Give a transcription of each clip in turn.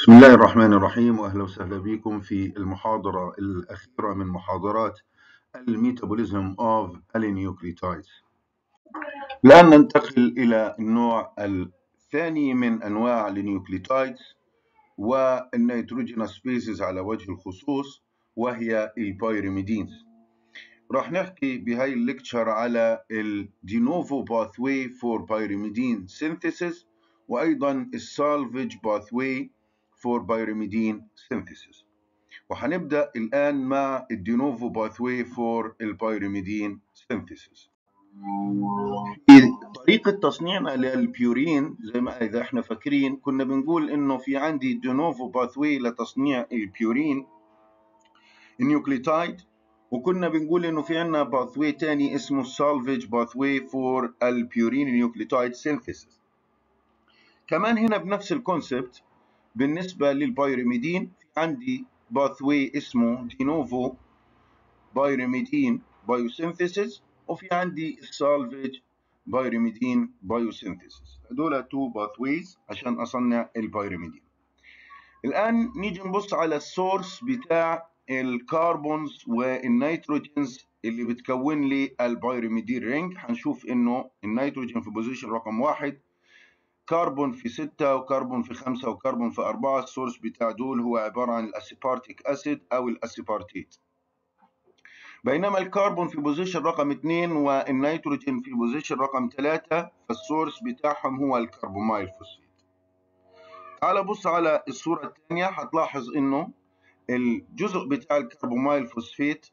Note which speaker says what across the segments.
Speaker 1: بسم الله الرحمن الرحيم واهلا وسهلا بكم في المحاضره الاخيره من محاضرات الميتابوليزم اوف النيوكليوتايدز. الان ننتقل الى النوع الثاني من انواع النيوكليوتايدز والنيتروجينوس بيسز على وجه الخصوص وهي البايريميدينز. راح نحكي بهاي الليكتشر على الدينوفو باثوي فور بايريميدين سينثيسيس وايضا السالفج باثوي for pyrimidine synthesis وهنبدأ الآن مع الدينوفو باثوي فور البيرميدين synthesis في طريقة تصنيعنا للبيورين زي ما إذا احنا فاكرين كنا بنقول إنه في عندي دينوفو باثوي لتصنيع البيورين النيوكليتايد وكنا بنقول إنه في عندنا باثوي تاني اسمه سالفج باثوي فور البيورين نيوكليتايد synthesis كمان هنا بنفس الكونسبت بالنسبة للبايرميدين في عندي باثوي اسمه دينوفو بايرميدين بايوسينثيسيس وفي عندي السالفج بايرميدين بايوسينثيسيس هدول تو باثويز عشان اصنع البايرميدين الان نيجي نبص على السورس بتاع الكربونز والنيتروجينز اللي بتكون لي البايرميدين رينج هنشوف انه النيتروجين في بوزيشن رقم واحد كربون في 6 وكربون في 5 وكربون في 4 السورس بتاع دول هو عبارة عن الاسيبارتيك اسيد او الاسيبارتيت بينما الكربون في بوزيشن رقم 2 والنيتروجين في بوزيشن رقم 3 فالسورس بتاعهم هو الكربومايل فوسفيت تعال بص على الصورة الثانية هتلاحظ انه الجزء بتاع الكربومايل فوسفيت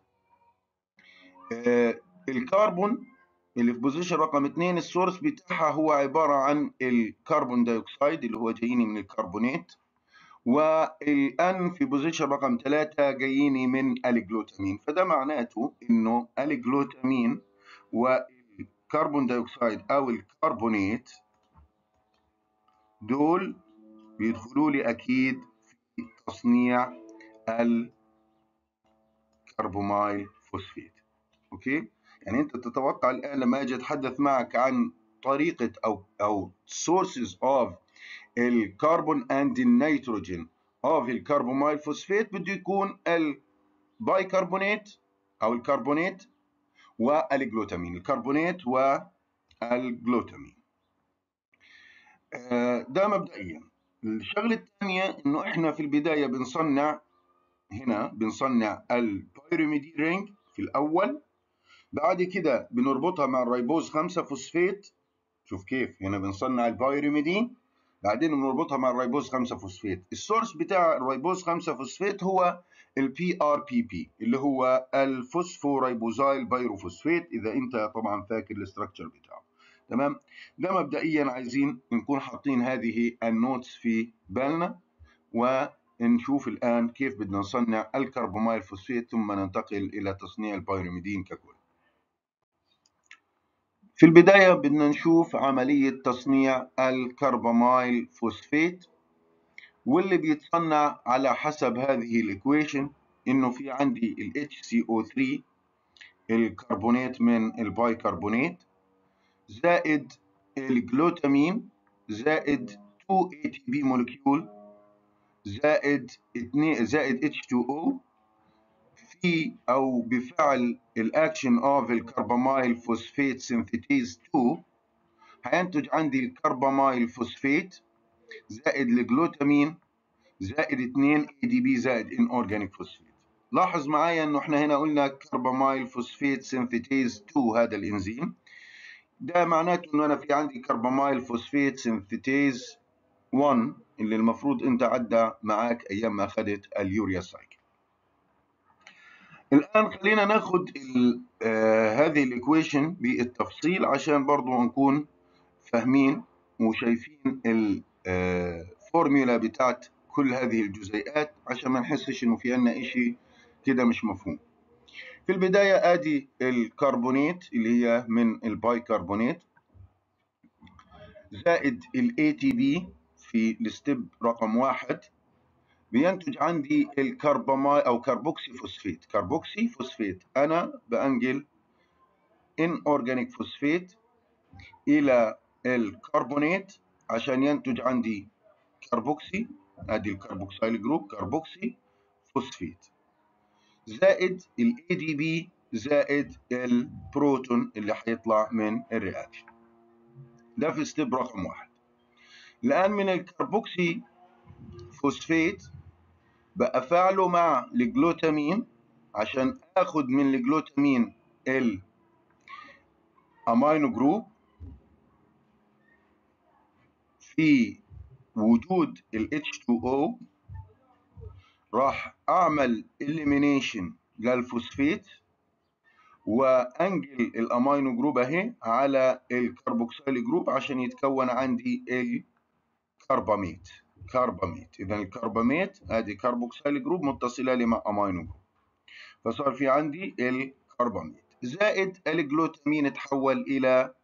Speaker 1: آه الكربون اللي في بوزيشن رقم 2 السورس بتاعها هو عبارة عن الكربون دايوكسيد اللي هو جاييني من الكربونات والان في بوزيشن رقم 3 جاييني من الجلوتامين فده معناته انه الجلوتامين والكربون دايوكسيد او الكربونات دول بيدخلوا لي اكيد في تصنيع الكربومايل فوسفيت اوكي يعني انت تتوقع الان لما اجي اتحدث معك عن طريقه او او sources of الكربون اند النيتروجين of الكربومايل فوسفات بده يكون البايكربونات او الكربونات والجلوتامين الكربونات والجلوتامين ده مبدئيا الشغله الثانيه انه احنا في البدايه بنصنع هنا بنصنع البيرميدين رينج في الاول بعد كده بنربطها مع الريبوز 5 فوسفات شوف كيف هنا بنصنع البايرميدين بعدين بنربطها مع الريبوز 5 فوسفات السورس بتاع الريبوز 5 فوسفات هو البي ار بي بي اللي هو الفوسفوريبوزايل بايروفوسفات اذا انت طبعا فاكر الاستراكشر بتاعه تمام ده مبدئيا عايزين نكون حاطين هذه النوتس في بالنا ونشوف الان كيف بدنا نصنع الكربومايل فوسفات ثم ننتقل الى تصنيع البايرميدين ككل في البداية بدنا نشوف عملية تصنيع الكربامايل فوسفات واللي بيتصنع على حسب هذه الإكويشن إنه في عندي ال HCO3 الكربونات من البايكربونات زائد الجلوتامين زائد 2 ATP مولكيول زائد 2 زائد H2O في او بفعل الاكشن اوف الكربامايل فوسفات سينثيتيز 2 هينتج عندي الكربامايل فوسفات زائد الجلوتامين زائد 2 اي دي بي زائد ان اورجانيك فوسفات لاحظ معايا انه احنا هنا قلنا كربامايل فوسفات سينثيتيز 2 هذا الانزيم ده معناته انه انا في عندي كربامايل فوسفات سينثيتيز 1 اللي المفروض انت عدى معاك ايام ما اخذت اليوريا سايكل الآن خلينا ناخد آه هذه الإيكويشن بالتفصيل عشان برضو نكون فاهمين وشايفين الفورميولا بتاعت كل هذه الجزيئات عشان ما نحسش إنه في عنا إشي كده مش مفهوم. في البداية آدي الكربونات اللي هي من البايكربونات زائد ال ATP في الستيب رقم واحد بينتج عندي الكرباماي او كربوكسي فوسفات كربوكسي فوسفات انا بانقل ان اورجانيك فوسفات الى الكربونات عشان ينتج عندي كربوكسي ادي الكربوكسيل جروب كربوكسي فوسفيت زائد الاي دي بي زائد البروتون اللي هيطلع من الرياكشن ده في ستيب رقم واحد الان من الكربوكسي فوسفيت بفعله مع الجلوتامين عشان اخد من الجلوتامين الامينو جروب في وجود ال H2O راح اعمل elimination للفوسفيت وانجل الامينو جروب اهي على الكربوكسيل جروب عشان يتكون عندي الكرباميت كرباميت اذا الكرباميت ادي كربوكسيل جروب متصله لي مع امينو جروب فصار في عندي الكرباميت زائد الجلوتامين تحول الى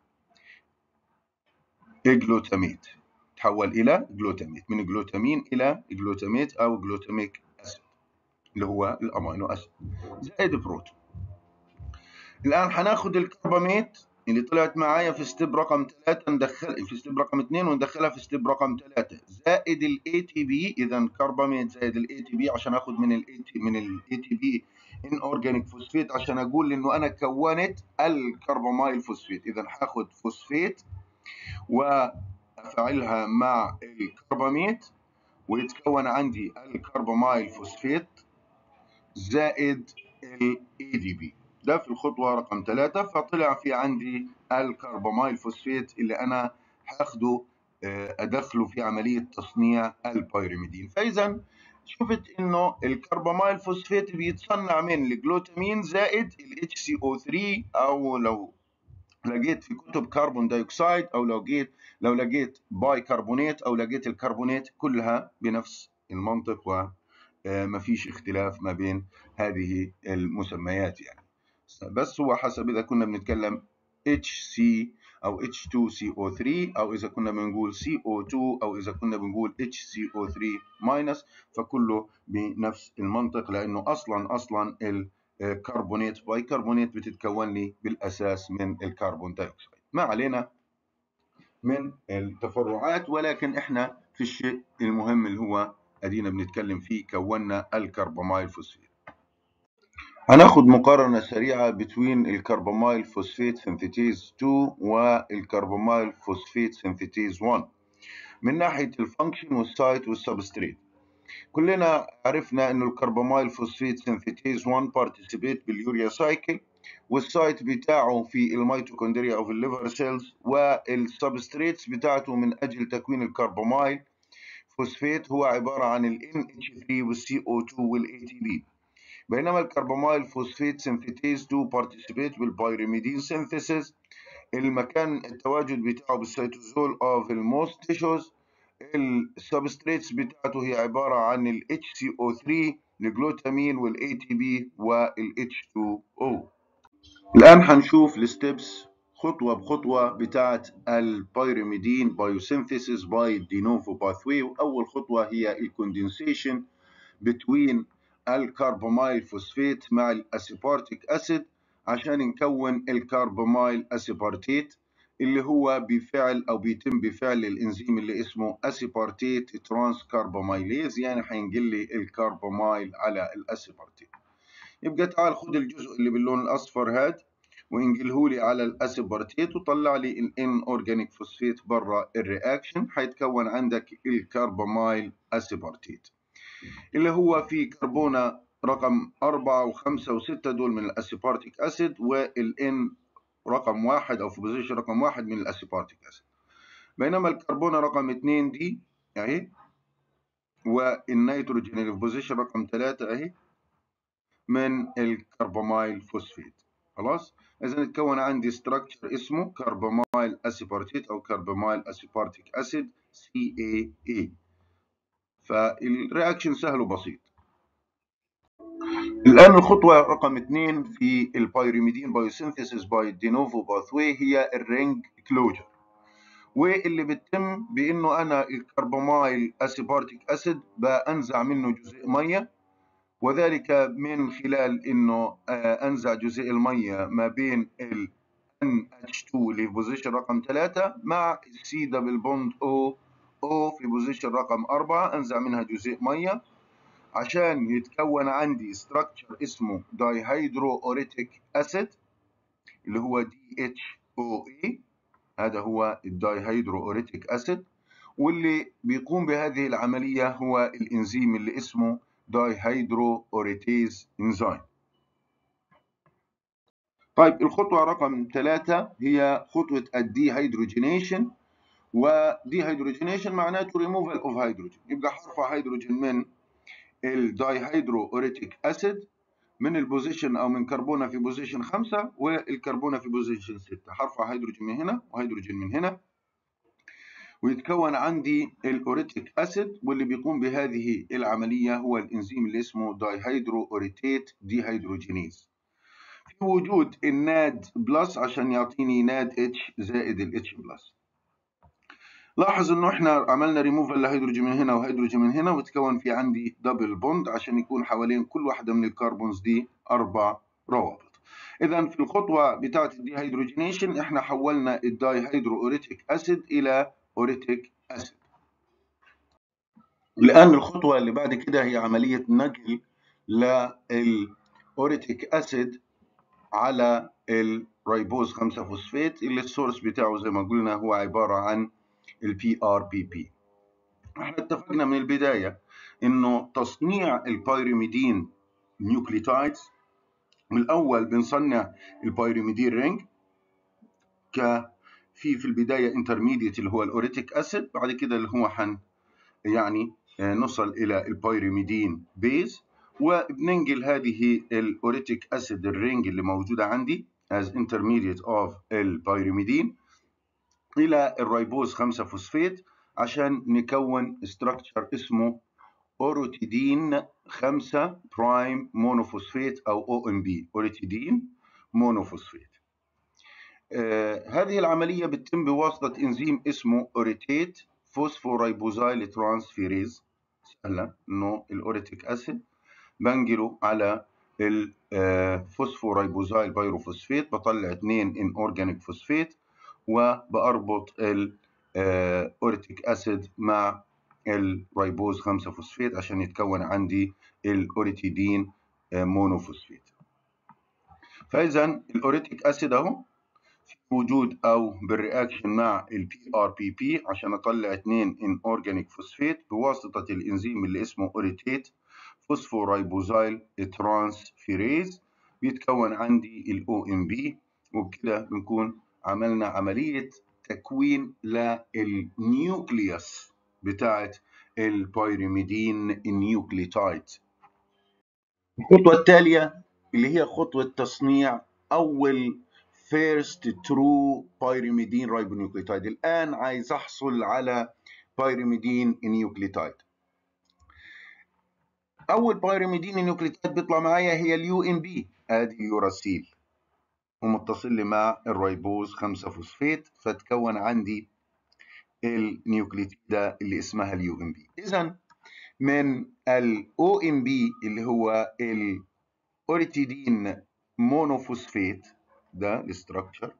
Speaker 1: جلوتاميت تحول الى جلوتاميت من جلوتامين الى جلوتاميت او جلوتاميك اسيد اللي هو الامينو اسيد زائد بروتون الان هناخد الكرباميت اللي طلعت معايا في ستيب رقم 3 ندخل في ستيب رقم 2 وندخلها في ستيب رقم 3 زائد الاي تي بي اذا كرباميت زائد الاي تي بي عشان اخد من الاي تي من الاي تي بي ان اورجانيك فوسفيت عشان اقول انه انا كونت الكربامايل فوسفيت اذا هاخد فوسفيت وافعلها مع الكرباميت ويتكون عندي الكربامايل فوسفيت زائد الاي دي بي ده في الخطوة رقم ثلاثة فطلع في عندي الكربامايل فوسفيت اللي أنا هاخده أدخله في عملية تصنيع البيرميدين فإذا شفت إنه الكربامايل فوسفيت بيتصنع من الجلوتامين زائد ال HCO3 أو لو لقيت في كتب كربون دايوكسيد أو لو لقيت لو لقيت باي كربونات أو لقيت الكربونات كلها بنفس المنطق وما فيش اختلاف ما بين هذه المسميات يعني بس هو حسب إذا كنا بنتكلم HC أو H2CO3 أو إذا كنا بنقول CO2 أو إذا كنا بنقول HCO3 ماينس فكله بنفس المنطق لأنه أصلا أصلا الكربونات بايكربونات بتتكون لي بالأساس من الكربون دايوكسيد ما علينا من التفرعات ولكن إحنا في الشيء المهم اللي هو أدينا بنتكلم فيه كونا الكربامايل فوسفيت هناخد مقارنة سريعة بين الكربامايل فوسفيت سينثيتيز 2 والكربامايل فوسفيت سينثيتيز 1 من ناحية الفانكشن والسايت والسبستريت كلنا عرفنا انه الكربامايل فوسفيت سينثيتيز 1 بارتيسيبيت باليوريا سايكل والسايت بتاعه في الميتوكوندريا او في الليفر سيلز والسبستريتس بتاعته من اجل تكوين الكربامايل فوسفيت هو عبارة عن ال NH3 وال CO2 وال ATP بينما الكربامايل فوسفيت سينثيتيز 2 بارتيسيبيت بالبيرميدين سينثيسيس المكان التواجد بتاعه بالسيتوزول اوف الموست تيشوز السبستريتس بتاعته هي عبارة عن ال HCO3 الجلوتامين وال ATP وال H2O الآن هنشوف الستبس خطوة بخطوة بتاعت البيرميدين بايوسينثيسيس باي دينوفو باثوي وأول خطوة هي الكوندنسيشن between الكربامايل فوسفيت مع الاسيبارتيك اسيد عشان نكون الكربامايل اسيبارتيت اللي هو بفعل او بيتم بفعل الانزيم اللي اسمه اسيبارتيت ترانس كربامايليز يعني هينقل لي الكربامايل على الاسيبارتيت يبقى تعال خد الجزء اللي باللون الاصفر هاد وانقله لي على الاسيبارتيت وطلع لي الان اورجانيك فوسفيت برا الرياكشن هيتكون عندك الكربامايل اسيبارتيت اللي هو في كربونة رقم أربعة وخمسة وستة دول من الأسيبارتيك أسيد والإن رقم واحد أو في بوزيشن رقم واحد من الأسيبارتيك أسيد بينما الكربونة رقم اتنين دي أهي والنيتروجين اللي في بوزيشن رقم ثلاثة أهي من الكربامايل فوسفيت خلاص إذا اتكون عندي ستراكشر اسمه كربامايل أسيبارتيت أو كربامايل أسيبارتيك أسيد CAA فالرياكشن سهل وبسيط الآن الخطوة رقم اثنين في البايريميدين بايوسينثيسيس باي دينوفو باثوي هي الرينج كلوجر واللي بتتم بانه انا الكربامايل اسيبارتيك اسيد بانزع منه جزيء ميه وذلك من خلال انه انزع جزيء الميه ما بين ال NH2 اللي في بوزيشن رقم 3 مع السي دبل بوند او O في بوزيشن رقم أربعة أنزع منها جزيء مية عشان يتكون عندي ستراكشر اسمه دايهيدرو أوريتيك أسيد اللي هو DHOA هذا هو الدايهيدرو أوريتيك أسيد واللي بيقوم بهذه العملية هو الإنزيم اللي اسمه دايهيدرو أوريتيز إنزيم طيب الخطوة رقم ثلاثة هي خطوة الدي هيدروجينيشن ودي هيدروجينيشن معناته ريموفال اوف هيدروجين يبقى هرفع هيدروجين من الدايهيدرو اوريتيك اسيد من البوزيشن او من كربونه في بوزيشن خمسة والكربونه في بوزيشن ستة هرفع هيدروجين من هنا وهيدروجين من هنا ويتكون عندي الاوريتيك اسيد واللي بيقوم بهذه العمليه هو الانزيم اللي اسمه دايهيدرو اوريتيت دي هيدروجينيز في وجود الناد بلس عشان يعطيني ناد اتش زائد الاتش بلس لاحظ انه احنا عملنا ريموفال لهيدروجين من هنا وهيدروجين من هنا وتكون في عندي دبل بوند عشان يكون حوالين كل واحده من الكربونز دي اربع روابط اذا في الخطوه بتاعه الدي هيدروجينيشن احنا حولنا الداي هيدرو اوريتيك اسيد الى اوريتيك اسيد الان الخطوه اللي بعد كده هي عمليه نقل للاوريتيك اسيد على الريبوز 5 فوسفات اللي السورس بتاعه زي ما قلنا هو عباره عن البي ار بي بي احنا اتفقنا من البدايه انه تصنيع البيريميدين نيوكليتايدز من الاول بنصنع البيريميدين رينج ك في في البدايه انترميديت اللي هو الاوريتيك اسيد بعد كده اللي هو حن يعني نصل الى البيريميدين بيز وبننقل هذه الاوريتيك اسيد الرينج اللي موجوده عندي as intermediate of البيريميدين الى الريبوز 5 فوسفات عشان نكون ستراكشر اسمه اوروتيدين 5 برايم مونوفوسفات او او ام بي اوروتيدين مونوفوسفات آه هذه العمليه بتتم بواسطه انزيم اسمه اوريتيت فوسفوريبوزايل ترانسفيريز سهله انه الاوريتيك اسيد بنقله على الفوسفوريبوزايل بيروفوسفات بطلع 2 ان اورجانيك فوسفات وبأربط الأوريتيك أسيد مع الريبوز 5 فوسفات عشان يتكون عندي الأوريتيدين مونوفوسفات فإذا الأوريتيك أسيد أهو في وجود أو بالرياكشن مع البي ار بي بي عشان أطلع 2 إن أورجانيك فوسفات بواسطة الإنزيم اللي اسمه أوريتيت فوسفورايبوزايل ترانسفيريز بيتكون عندي الأو ام بي وبكده بنكون عملنا عملية تكوين للنيوكليوس بتاعت البيريميدين النيوكليتايد الخطوة التالية اللي هي خطوة تصنيع أول فيرست ترو بيريميدين رايبونيوكليتايد الآن عايز أحصل على بيريميدين نيوكليتايد أول بيريميدين نيوكليتايد بيطلع معايا هي اليو ام بي ادي اليوراسيل ومتصل لي مع الريبوز 5 فوسفات فتكون عندي النيوكليتيدة اللي اسمها اليو ام بي اذا من الاو ام بي اللي هو الاوريتيدين مونوفوسفات ده الاستراكشر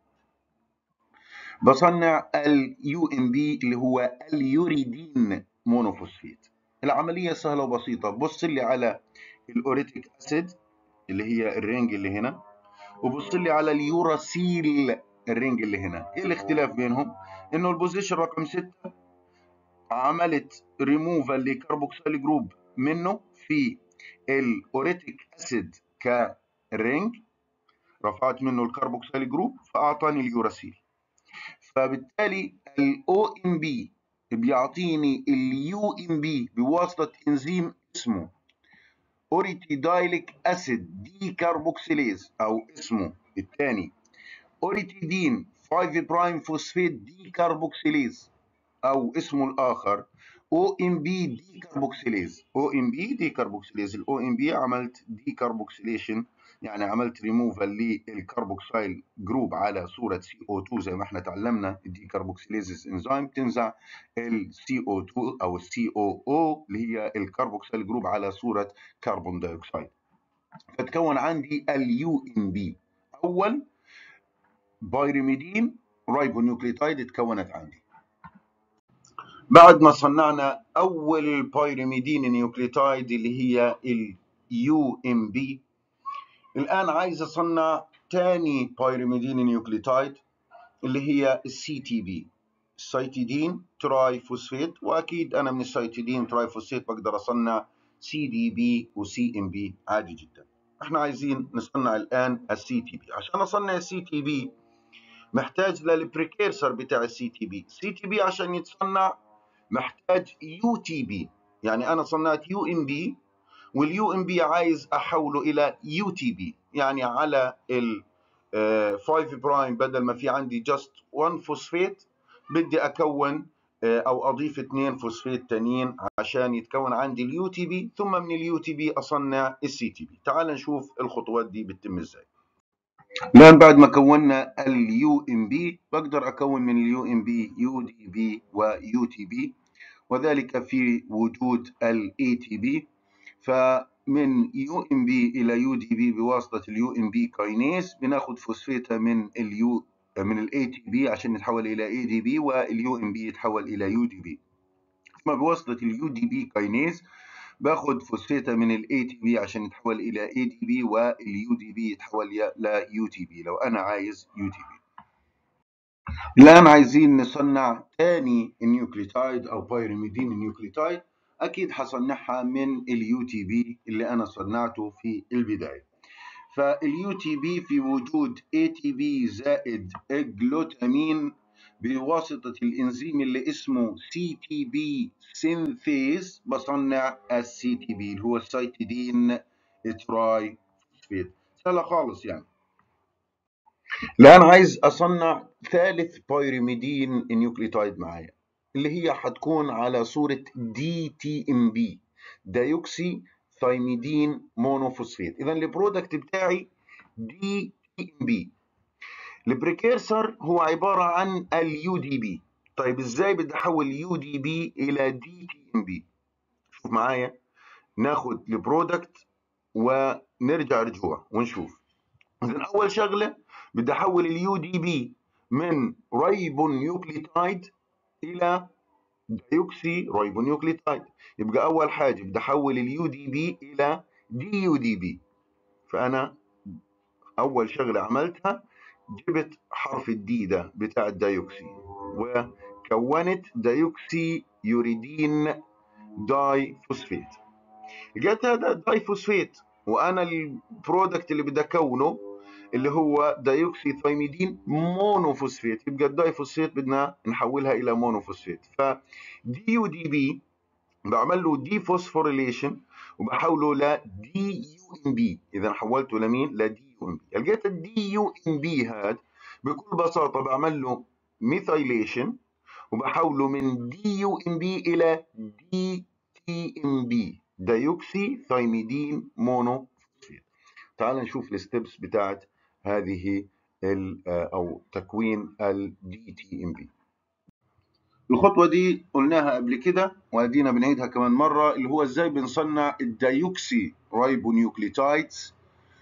Speaker 1: بصنع اليو ام بي اللي هو اليوريدين مونوفوسفات العملية سهلة وبسيطة بص لي على الاوريتيك اسيد اللي هي الرينج اللي هنا وبص لي على اليوراسيل الرينج اللي هنا ايه الاختلاف بينهم انه البوزيشن رقم 6 عملت ريموفال لكربوكسيل جروب منه في الاوريتيك اسيد كرينج رفعت منه الكربوكسيل جروب فاعطاني اليوراسيل فبالتالي الاو ام بي بيعطيني اليو ام بي بواسطه انزيم اسمه اوريتيدايليك اسيد دي كاربوكسيليز او اسمه الثاني اوريتيدين 5 برايم فوسفيت دي كاربوكسيليز او اسمه الاخر او ام بي دي كاربوكسيليز او ام بي دي كاربوكسيليز الاو ام بي عملت دي كاربوكسيليشن يعني عملت ريموفال للكربوكسيل جروب على صوره سي او 2 زي ما احنا تعلمنا الدي كاربوكسيليز انزيم تنزع السي او 2 او السي او او اللي هي الكربوكسيل جروب على صوره كربون دايوكسيد فتكون عندي اليو ام بي اول بايريميدين رايبونيوكليتايد اتكونت عندي بعد ما صنعنا اول بايرميدين نيوكليوتايد اللي هي اليو ام بي الان عايز اصنع تاني بايرميدين نيوكليوتايد اللي هي السي تي بي السيتيدين تراي فوسفيت واكيد انا من السيتيدين تراي فوسفيت بقدر اصنع سي دي بي وسي ام بي عادي جدا احنا عايزين نصنع الان السي تي بي عشان اصنع السي تي بي محتاج للبريكيرسر بتاع السي تي بي السي تي بي عشان يتصنع محتاج يو تي بي يعني انا صنعت يو ام بي واليو ام بي عايز احوله الى يو تي بي يعني على ال 5 برايم بدل ما في عندي جاست 1 فوسفيت بدي اكون او اضيف اثنين فوسفيت تانيين عشان يتكون عندي اليو تي بي ثم من اليو تي بي اصنع السي تي بي تعال نشوف الخطوات دي بتتم ازاي الان بعد ما كونا اليو ام بي بقدر اكون من اليو ام بي يو دي بي ويو تي بي وذلك في وجود الاي تي بي فمن يو ام بي الى يو دي بي بواسطه اليو ام بي كاينيز بناخد فوسفيتا من اليو من الاي تي بي عشان يتحول الى اي دي بي واليو ام بي يتحول الى يو دي بي ثم بواسطه اليو دي بي كاينيز باخد فوسفيتا من الاي تي بي عشان يتحول الى اي دي بي واليو دي بي يتحول الى يو تي بي لو انا عايز يو تي بي الان عايزين نصنع تاني نيوكليتايد او بايرميدين نيوكليتايد اكيد حصنعها من اليو تي بي اللي انا صنعته في البدايه فاليو تي بي في وجود اي تي بي زائد جلوتامين بواسطة الإنزيم اللي اسمه سي تي بي سينثيز بصنع السي تي بي اللي هو السيتيدين تراي فوسفيت سهلة خالص يعني الآن عايز أصنع ثالث بايرميدين نيوكليوتايد معايا اللي هي حتكون على صورة دي تي ام بي دايوكسي ثايميدين مونوفوسفيت إذا البرودكت بتاعي دي تي ام بي البريكيرسر هو عبارة عن اليو دي بي طيب ازاي بدي احول يو دي بي الى دي تي ام بي شوف معايا ناخد البرودكت ونرجع رجوع ونشوف اذا اول شغله بدي احول اليو دي بي من ريبونيوكليتايد الى ديوكسي ريبونيوكليتايد يبقى اول حاجه بدي احول اليو دي بي الى دي يو دي بي فانا اول شغله عملتها جبت حرف الدي ده بتاع الديوكسي وكونت ديوكسي يوريدين داي فوسفيت لقيت هذا داي فوسفيت وانا البرودكت اللي بدي اكونه اللي هو دايوكسي ثايميدين مونوفوسفيت يبقى الداي فوسفيت بدنا نحولها الى مونوفوسفيت ف دي يو دي بي بعمل له دي فوسفوريليشن وبحوله ل دي يو ام بي اذا حولته لمين لدي يو ام بي لقيت الدي يو ام بي هاد بكل بساطه بعمل له ميثايليشن وبحوله من دي يو ام بي الى دي تي ام بي دايوكسي ثايميدين مونوفوسفيت تعال نشوف الستبس بتاعت هذه او تكوين الدي تي ام بي الخطوه دي قلناها قبل كده وادينا بنعيدها كمان مره اللي هو ازاي بنصنع الدايوكسي رايبونيوكليتايدز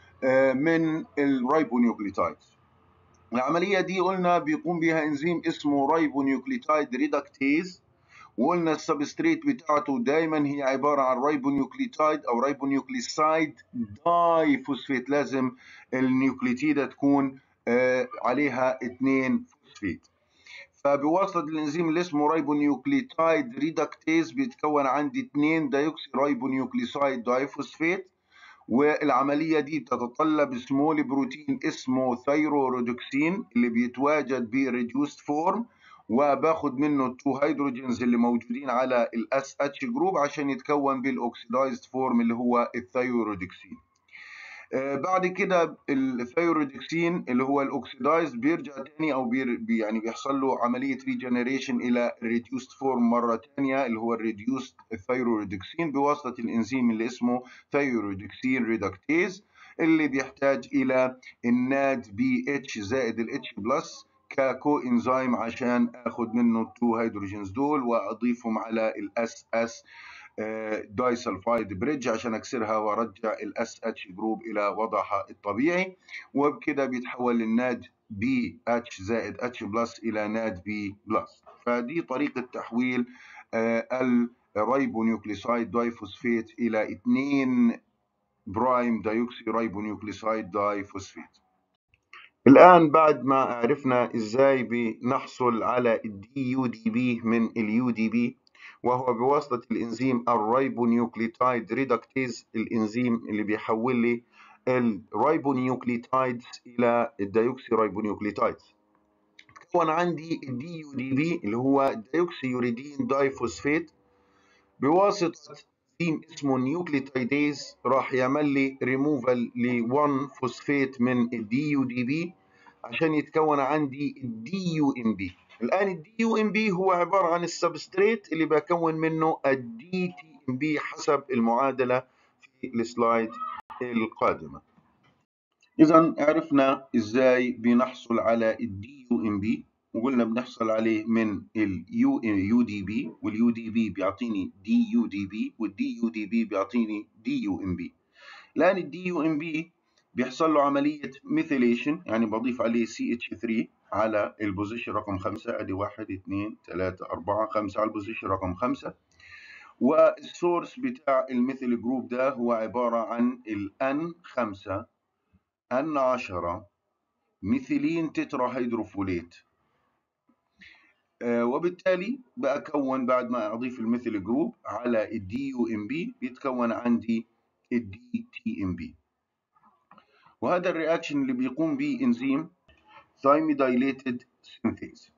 Speaker 1: من الرايبونيوكليتايدز العمليه دي قلنا بيقوم بها انزيم اسمه رايبونيوكليتايد ريدكتيز وقلنا السبستريت بتاعته دايما هي عباره عن رايبونيوكليتايد او رايبونيوكليسايد داي فوسفيت لازم النيوكليتيده تكون عليها اثنين فوسفيت فبواسطه الانزيم اللي اسمه رايبونيوكليتايد ريدكتيز بيتكون عندي اثنين دايوكسي رايبونيوكليسايد دايفوسفيت والعملية دي بتتطلب سمول بروتين اسمه ثايرورودوكسين اللي بيتواجد بريديوست فورم وباخد منه التو هيدروجينز اللي موجودين على الاس اتش جروب عشان يتكون بالاوكسيدايزد فورم اللي هو الثايرودوكسين آه بعد كده الثايرودوكسين اللي هو الاوكسيدايز بيرجع تاني او بير يعني بيحصل له عمليه ريجنريشن الى ريديوست فورم مره ثانيه اللي هو الريديوست ثايرودوكسين بواسطه الانزيم اللي اسمه ثايرودوكسين ريدكتيز اللي بيحتاج الى الناد بي اتش زائد الاتش بلس ككو انزيم عشان اخد منه التو هيدروجينز دول واضيفهم على الاس اس داي سلفايد بريدج عشان اكسرها وارجع الاس اتش جروب الى وضعها الطبيعي وبكده بيتحول الناد بي اتش زائد اتش بلس الى ناد بي بلس فدي طريقه تحويل الريبونيوكليسايد دايفوسفيت إلى 2 برايم دايوكسي ريبونيوكليسايد دايفوسفيت الآن بعد ما عرفنا إزاي بنحصل على الدي يو دي بي من اليو دي بي وهو بواسطة الإنزيم الريبونيوكليتايد ريدكتيز الإنزيم اللي بيحول لي الريبونيوكليتايدز إلى الديوكسي ريبونيوكليتايدز تكون عندي الدي يو دي بي اللي هو ديوكسي يوريدين دايفوسفيت بواسطة انزيم اسمه نيوكليتايديز راح يعمل لي ريموفال ل 1 فوسفيت من الدي يو دي بي عشان يتكون عندي الدي يو ام بي الان الدي يو ام بي هو عباره عن السبستريت اللي بكون منه الدي تي ام بي حسب المعادله في السلايد القادمه اذا عرفنا ازاي بنحصل على الدي يو ام بي وقلنا بنحصل عليه من اليو يو دي بي واليو دي بي بيعطيني دي يو دي بي والدي يو دي بي بيعطيني دي يو ام بي الان الدي يو ام بي بيحصل له عملية ميثيليشن يعني بضيف عليه سي اتش 3 على البوزيشن رقم 5 ادي 1 2 3 4 5 على البوزيشن رقم 5 والسورس بتاع الميثيل جروب ده هو عبارة عن الان 5 ان 10 ميثيلين تترا هيدروفوليت آه وبالتالي بكون بعد ما اضيف الميثيل جروب على الدي يو ام بي بيتكون عندي الدي تي ام بي وهذا الرياكشن اللي بيقوم به انزيم ثايميدايليتد سينثيز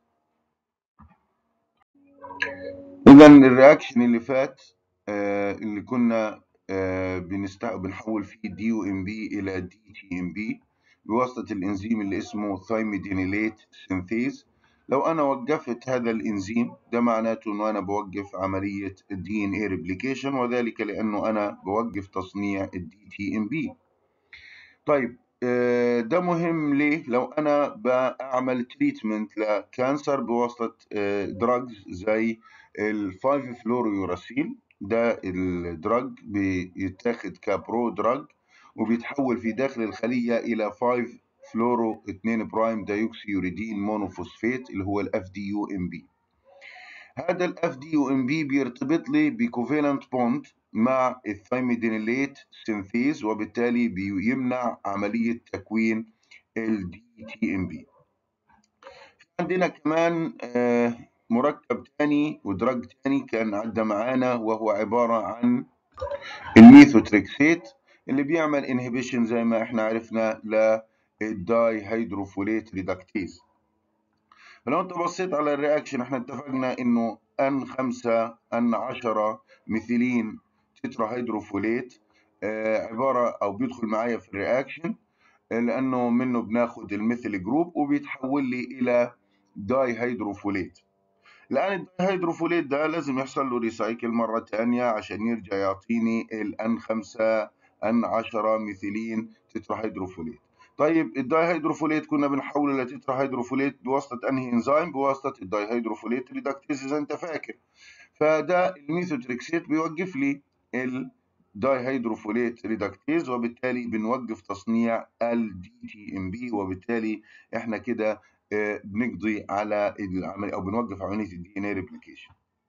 Speaker 1: اذا الرياكشن اللي فات آه اللي كنا آه بنستع... بنحول فيه دي يو ام بي الى دي تي ام بي بواسطه الانزيم اللي اسمه ثايميدينيليت سينثيز لو انا وقفت هذا الانزيم ده معناته انه انا بوقف عمليه الدي ان اي ريبليكيشن وذلك لانه انا بوقف تصنيع الدي تي ام بي طيب ده مهم ليه لو انا بعمل تريتمنت لكانسر بواسطه دراجز زي ال 5 فلوريوراسيل ده الدراج بيتاخد كبرو دراج وبيتحول في داخل الخليه الى 5 فلورو 2 برايم دايوكسي يوريدين مونوفوسفيت اللي هو الاف دي يو ام بي هذا الاف دي يو ام بي بيرتبط لي بكوفالنت بوند مع الثايميدينيليت سينثيز وبالتالي بيمنع عملية تكوين ال DTMB عندنا كمان مركب تاني ودرج تاني كان عدى معانا وهو عبارة عن الميثوتريكسيت اللي بيعمل انهبيشن زي ما احنا عرفنا للداي هيدروفوليت ريدكتيز فلو انت بصيت على الرياكشن احنا اتفقنا انه ان 5 ان 10 ميثيلين تترا هيدروفوليت آه عبارة أو بيدخل معايا في الرياكشن لأنه منه بناخد الميثيل جروب وبيتحول لي إلى داي هيدروفوليت الآن الداي هيدروفوليت ده لازم يحصل له ريسايكل مرة تانية عشان يرجع يعطيني الأن 5 أن 10 ميثيلين تترا هيدروفوليت طيب الداي هيدروفوليت كنا بنحوله لتترا هيدروفوليت بواسطة أنهي انزيم بواسطة الداي هيدروفوليت ريدكتيز إذا أنت فاكر فده الميثوتريكسيت بيوقف لي الداي هيدروفوليت ريدكتيز وبالتالي بنوقف تصنيع ال دي تي ام بي وبالتالي احنا كده بنقضي على العمليه او بنوقف عمليه الدي ان اي ريبليكيشن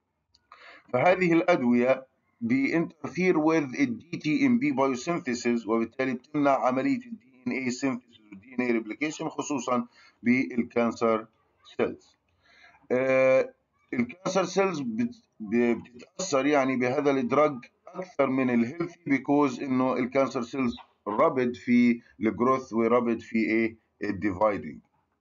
Speaker 1: فهذه الادويه بانترفير وذ الدي تي ام بي بايوسينثيسيس وبالتالي بتمنع عمليه الدي ان اي سينثيسيس والدي ان اي ريبليكيشن خصوصا بالكانسر سيلز الكانسر سيلز بتتاثر يعني بهذا الادراج اكثر من الهيلثي بيكوز انه الكانسر سيلز رابد في الجروث ورابد في ايه الديفايدنج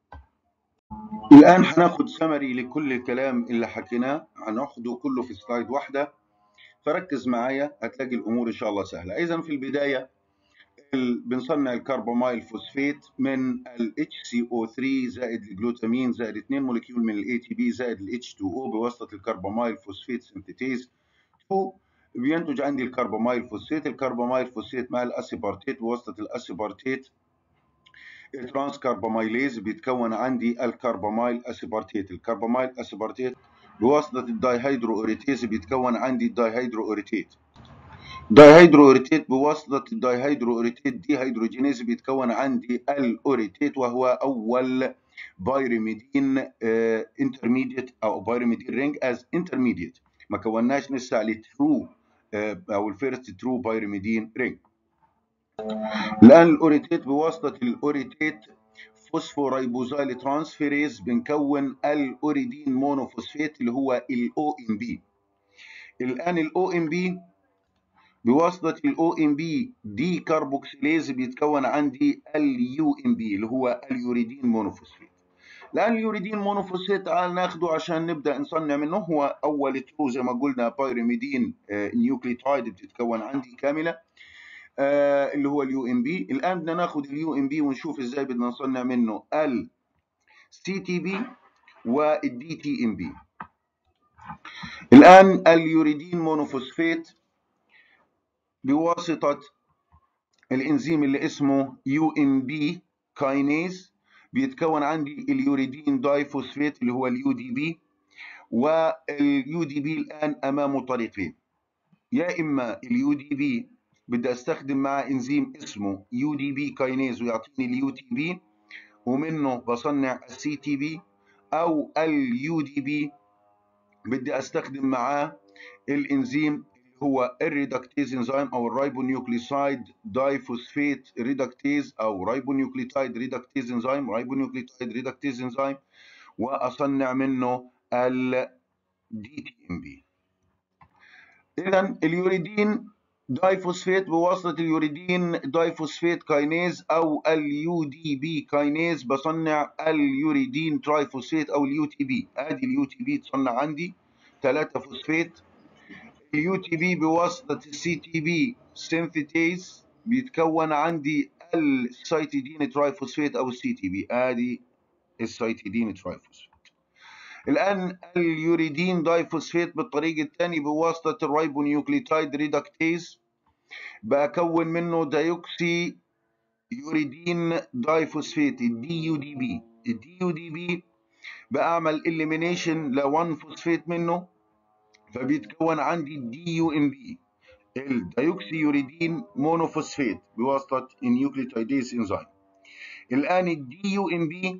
Speaker 1: الان هناخد سمري لكل الكلام اللي حكيناه هناخده كله في سلايد واحده فركز معايا هتلاقي الامور ان شاء الله سهله اذا في البدايه بنصنع الكربامايل فوسفيت من ال HCO3 زائد الجلوتامين زائد 2 مولكيول من ال ATP زائد ال H2O بواسطه الكربامايل فوسفيت سنتيتيز 2 بينتج عندي الكربامايل فوسفيت الكربامايل فوسفيت مع الاسيبارتيت بواسطه الاسيبارتيت الترانس كاربامايليز بيتكون عندي الكربامايل اسيبارتيت الكربامايل اسيبارتيت بواسطه الدايهيدرو اوريتيز بيتكون عندي الدايهيدرو اوريتيت دايهيدرو اوريتيت بواسطه الدايهيدرو اوريتيت دي هيدروجينيز بيتكون عندي الاوريتيت وهو اول بايرميدين انترميديت او بايرميدين رينج از انترميديت ما كوناش لسه الترو او الفيرست ترو بايرميدين رينج الان الاوريتيت بواسطه الاوريتيت فوسفورايبوزايل ترانسفيريز بنكون الاوريدين مونوفوسفات اللي هو الاو ام بي الان الاو ام بي بواسطه الاو ام بي دي كاربوكسيليز بيتكون عندي اليو ام بي اللي هو اليوريدين مونوفوسفات الان اليوريدين مونوفوسفات تعال ناخده عشان نبدا نصنع منه هو اول ترو زي ما قلنا بايرميدين نيوكليتايد بتتكون عندي كامله آه اللي هو اليو ام بي الان بدنا ناخد اليو ام بي ونشوف ازاي بدنا نصنع منه ال سي تي بي والدي تي ام بي الان اليوريدين مونوفوسفات بواسطه الانزيم اللي اسمه يو ام بي كاينيز بيتكون عندي اليوريدين دايفوسفات اللي هو اليو دي بي واليو دي بي الان امامه طريقين يا اما اليو دي بي بدي استخدم معاه انزيم اسمه يو دي بي كاينيز ويعطيني اليو تي بي ومنه بصنع السي تي بي او اليو دي بي بدي استخدم معاه الانزيم هو الريدكتيز انزيم او الرايبونيوكليسايد دايفوسفيت ريدكتيز او رايبونيوكليتايد ريدكتيز انزيم رايبونيوكليتايد ريدكتيز انزيم واصنع منه ال دي تي ام بي اذا اليوريدين دايفوسفيت بواسطة اليوريدين دايفوسفيت كاينيز أو اليو دي بي كاينيز بصنع اليوريدين ترايفوسفيت أو اليو تي بي أدي اليو تي بي تصنع عندي 3 فوسفيت اليو تي بي بواسطة السي تي بي سينثيتيز بيتكون عندي السيتيدين ترايفوسفيت أو السي تي بي أدي السيتيدين ترايفوسفيت الآن اليوريدين دايفوسفيت بالطريق الثاني بواسطة الرايبونيوكليتايد ريدكتيز بكون منه دايوكسي يوريدين دايفوسفيت الدي يو دي بي الدي يو دي بي بعمل اليمينيشن ل 1 فوسفيت منه فبيتكون عندي الدي يو ام بي الدايوكسي يوريدين مونوفوسفيت بواسطة النيوكليوتيديز انزيم الآن الدي يو ام بي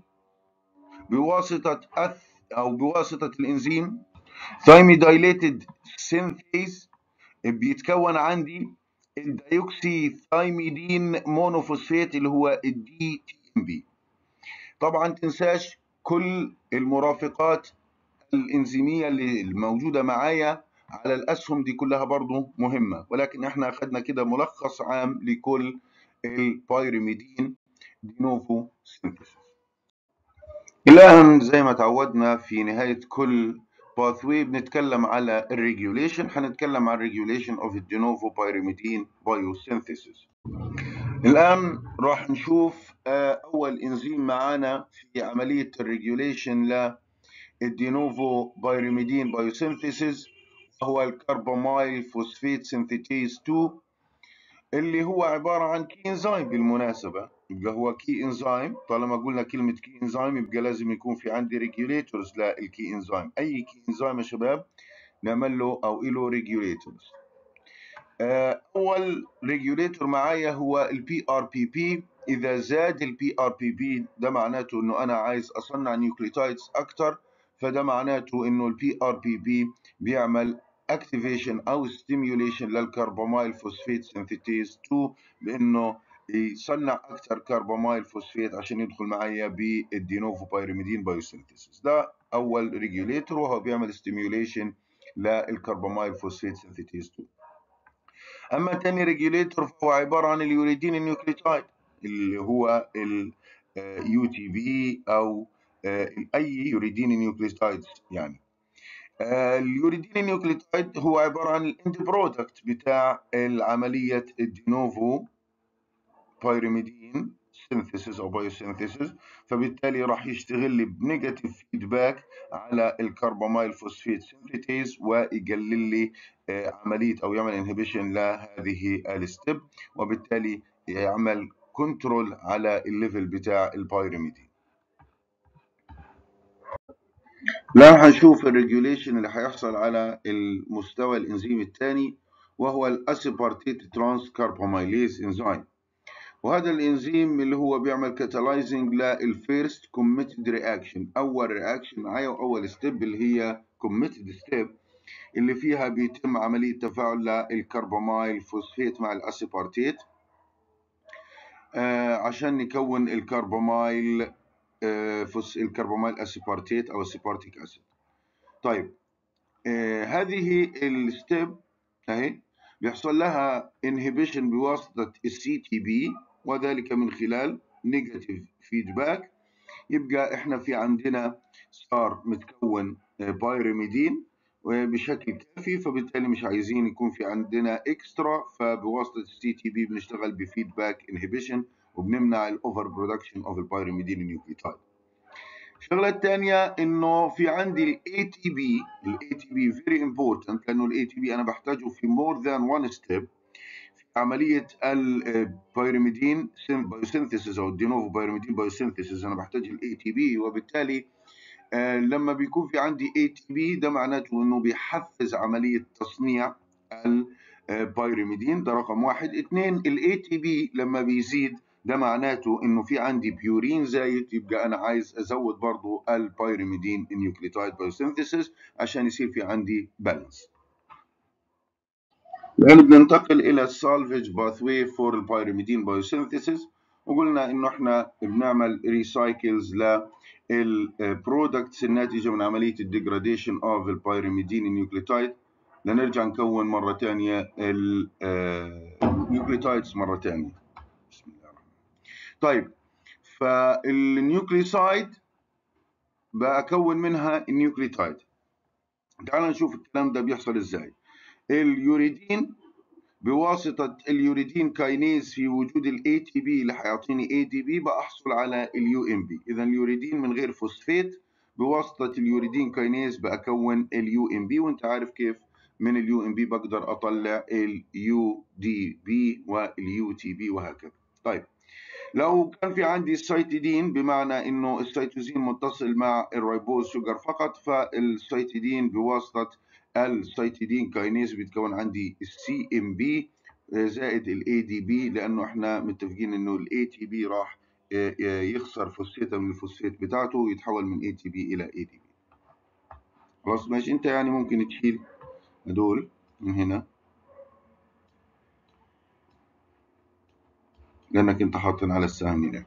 Speaker 1: بواسطة أث أو بواسطة الإنزيم ثايميدايليتد سينثيز بيتكون عندي الدايوكسي ثايميدين مونوفوسفات اللي هو الدي تي ام بي طبعا تنساش كل المرافقات الانزيميه اللي الموجوده معايا على الاسهم دي كلها برضو مهمه ولكن احنا اخذنا كده ملخص عام لكل البايرميدين دينوفو سينثيسيس الان زي ما تعودنا في نهايه كل باثوي بنتكلم على الريجوليشن هنتكلم عن الريجوليشن اوف الدينوفو بايرميدين بايوسينثيسيس الان راح نشوف اول انزيم معانا في عمليه الريجوليشن للدينوفو بايرميدين بايوسينثيسيس وهو الكربامايل فوسفيت سينثيتيز 2 اللي هو عباره عن كي انزيم بالمناسبه يبقى هو كي انزيم طالما قلنا كلمه كي انزيم يبقى لازم يكون في عندي ريجوليتورز للكي انزيم اي كي انزيم يا شباب نعمل له او له ريجوليتورز اول ريجوليتور معايا هو البي ار بي بي اذا زاد البي ار بي بي ده معناته انه انا عايز اصنع نيوكليوتايدز اكتر فده معناته انه البي ار بي بي بيعمل اكتيفيشن او ستيميوليشن للكربامايل فوسفيت سينثيتيز 2 بانه يصنع اكثر كربامايل فوسفيت عشان يدخل معايا بالدينوفو بايرميدين بايوسينثيسيس ده اول ريجوليتور وهو بيعمل ستيميوليشن للكربامايل فوسفيت سينثيتيز 2 اما تاني ريجوليتور فهو عباره عن اليوريدين النيوكليوتايد اللي هو اليو تي بي او اي يوريدين نيوكليوتايد يعني اليوريدين النيوكليوتايد هو عباره عن الاند برودكت بتاع عمليه الدينوفو بايرميدين سينثيسيس او بايوسينثيسيس فبالتالي راح يشتغل لي بنيجاتيف فيدباك على الكربامايل فوسفيت سينثيتيز ويقلل لي عمليه او يعمل انهبيشن لهذه الستيب وبالتالي يعمل كنترول على الليفل بتاع البايرميدين الآن هنشوف الريجوليشن اللي هيحصل على المستوى الانزيم الثاني وهو الاسيبارتيت ترانس كارباميليز انزيم وهذا الانزيم اللي هو بيعمل كاتالايزنج للفيرست كوميتد رياكشن اول رياكشن معايا واول ستيب اللي هي كوميتد ستيب اللي فيها بيتم عملية تفاعل للكربامايل فوسفيت مع الأسيبارتيت آه عشان نكون الكربامايل آه فوس الكربامايل أسيبارتيت أو أسيبارتيك أسيد طيب آه هذه الستيب اهي بيحصل لها انهبيشن بواسطة السي تي بي وذلك من خلال نيجاتيف فيدباك يبقى احنا في عندنا صار متكون بايرميدين بشكل كافي فبالتالي مش عايزين يكون في عندنا اكسترا فبواسطه السي تي بي بنشتغل بفيدباك انهبيشن وبنمنع الاوفر برودكشن اوف البايرميدين نيوكليوتايد الشغله الثانيه انه في عندي الاي تي بي الاي تي بي فيري امبورتنت لانه الاي تي بي انا بحتاجه في مور ذان وان ستيب في عمليه البيرميدين بايوسينثيسيس او الدينوفو بايرميدين بايوسينثيسيس انا بحتاج الاي تي بي وبالتالي آه لما بيكون في عندي اي تي بي ده معناته انه بيحفز عمليه تصنيع البيرميدين ده رقم واحد اثنين الاي تي بي لما بيزيد ده معناته انه في عندي بيورين زايد يبقى انا عايز ازود برضو البيرميدين النيوكليوتايد بايوسينثيسيس عشان يصير في عندي بالانس الآن بننتقل إلى السالفج باثوي فور البيرميدين بايوسينثيسيس وقلنا إنه إحنا بنعمل ريسايكلز للبرودكتس الناتجة من عملية الديجراديشن أوف البيرميدين النيوكليوتايد لنرجع نكون مرة ثانية النيوكليوتايدز مرة ثانية بسم الله الرحمن طيب فالنيوكليوسايد بكون منها النيوكليوتايد تعال نشوف الكلام ده بيحصل ازاي اليوريدين بواسطة اليوريدين كاينيز في وجود الاي تي بي اللي هيعطيني اي دي بي بحصل على اليو ام بي اذا اليوريدين من غير فوسفيت بواسطة اليوريدين كاينيز بكون اليو ام بي وانت عارف كيف من اليو ام بي بقدر اطلع اليو دي بي واليو تي بي وهكذا طيب لو كان في عندي السيتيدين بمعنى انه السيتوزين متصل مع الريبوز شوجر فقط فالسيتيدين بواسطة السيتيدين كاينيز بيتكون عندي السي ام بي زائد الاي دي بي لانه احنا متفقين انه الاي تي بي راح يخسر فوسفيتا من الفوسفيت بتاعته ويتحول من اي تي بي الى اي دي بي خلاص ماشي انت يعني ممكن تشيل هدول من هنا لانك انت حاطن على السهم هناك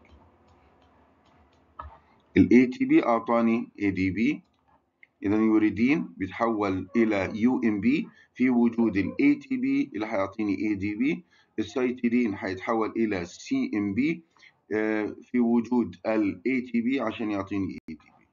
Speaker 1: الاي تي بي اعطاني اي دي بي اذا يوريدين بيتحول الى يو ام بي في وجود الاي تي بي اللي هيعطيني اي دي بي السيتيدين هيتحول الى سي ام بي في وجود الاي تي بي عشان يعطيني اي دي بي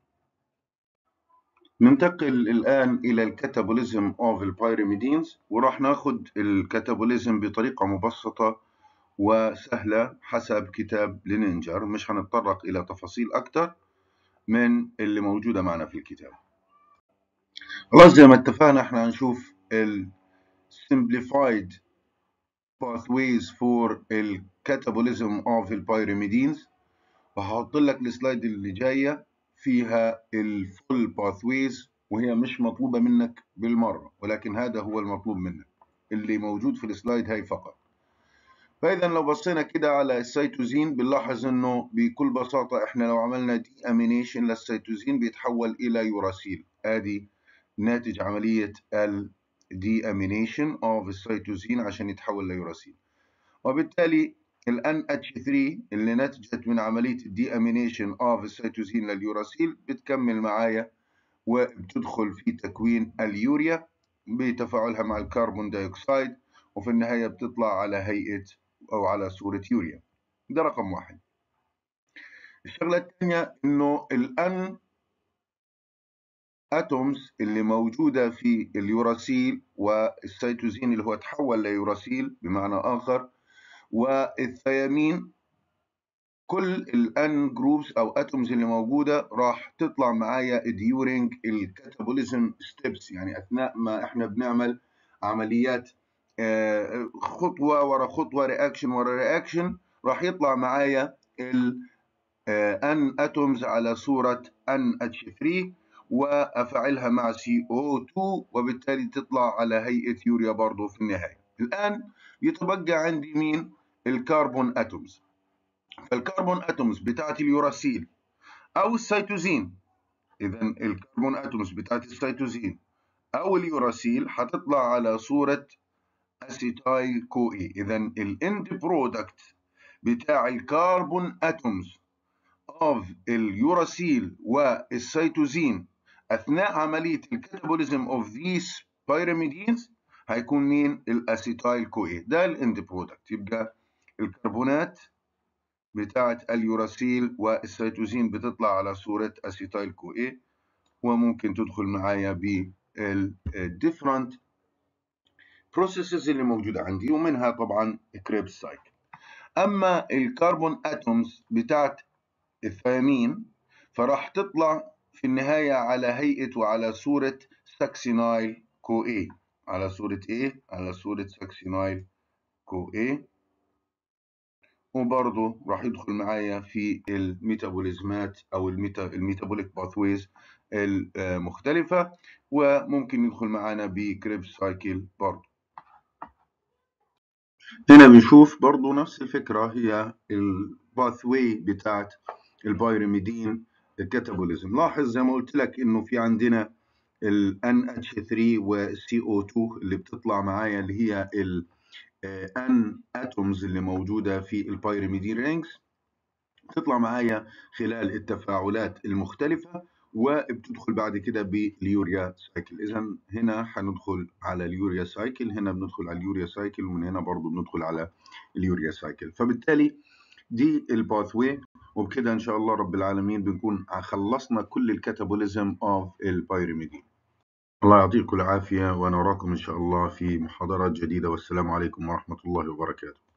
Speaker 1: ننتقل الان الى الكاتابوليزم اوف البيرميدينز وراح ناخد الكاتابوليزم بطريقه مبسطه وسهله حسب كتاب لينينجر مش هنتطرق الى تفاصيل اكتر من اللي موجوده معنا في الكتاب خلاص زي ما اتفقنا احنا هنشوف ال simplified pathways for ال catabolism of البيرميدينز وهحط لك السلايد اللي جايه فيها الفول pathways وهي مش مطلوبه منك بالمره ولكن هذا هو المطلوب منك اللي موجود في السلايد هاي فقط فاذا لو بصينا كده على السيتوزين بنلاحظ انه بكل بساطه احنا لو عملنا دي امينيشن للسيتوزين بيتحول الى يوراسيل ادي ناتج عملية ال deamination of السيتوزين عشان يتحول ليوراسيل وبالتالي ال NH3 اللي نتجت من عملية ال deamination of السيتوزين لليوراسيل بتكمل معايا وبتدخل في تكوين اليوريا بتفاعلها مع الكربون دايوكسيد وفي النهاية بتطلع على هيئة أو على صورة يوريا ده رقم واحد الشغلة الثانية إنه الأن اتومز اللي موجوده في اليوراسيل والسيتوزين اللي هو تحول ليوراسيل بمعنى اخر والثيامين كل الان جروبس او اتومز اللي موجوده راح تطلع معايا during الكاتابوليزم ستيبس يعني اثناء ما احنا بنعمل عمليات خطوه ورا خطوه رياكشن ورا رياكشن راح يطلع معايا ال ان اتومز على صوره ان اتش 3 وافعلها مع CO2 وبالتالي تطلع على هيئه يوريا برضه في النهايه. الان يتبقى عندي مين؟ الكربون اتومز. فالكربون اتومز بتاعت اليوراسيل او السيتوزين اذا الكربون اتومز بتاعت السيتوزين او اليوراسيل هتطلع على صورة اسيتايل كو اي اذا الاند برودكت بتاع الكربون اتومز اوف اليوراسيل والسيتوزين اثناء عمليه الكاتابوليزم اوف ذيس بايرميدينز هيكون مين الاسيتايل كو اي ده الاند برودكت يبقى الكربونات بتاعه اليوراسيل والسيتوزين بتطلع على صوره اسيتايل كو اي وممكن تدخل معايا بالديفرنت بروسيسز اللي موجوده عندي ومنها طبعا كريبس سايكل اما الكربون اتومز بتاعت الثيامين فراح تطلع في النهاية على هيئة وعلى صورة ساكسينايل كو اي على صورة ايه؟ على صورة ساكسينايل كو اي وبرضه راح يدخل معايا في الميتابوليزمات او الميتا الميتابوليك باثويز المختلفة وممكن يدخل معانا بكريبس سايكل برضه هنا بنشوف برضه نفس الفكرة هي الباثوي بتاعت البايرميدين الكاتابوليزم لاحظ زي ما قلت لك انه في عندنا ال NH3 وال CO2 اللي بتطلع معايا اللي هي ال N اتومز اللي موجودة في البايرميدين رينجز بتطلع معايا خلال التفاعلات المختلفة وبتدخل بعد كده باليوريا سايكل اذا هنا هندخل على اليوريا سايكل هنا بندخل على اليوريا سايكل ومن هنا برضو بندخل على اليوريا سايكل فبالتالي دي الباثوي وبكده ان شاء الله رب العالمين بنكون خلصنا كل الكاتابوليزم اوف البايرميدين الله يعطيكم العافيه وانا اراكم ان شاء الله في محاضرات جديده والسلام عليكم ورحمه الله وبركاته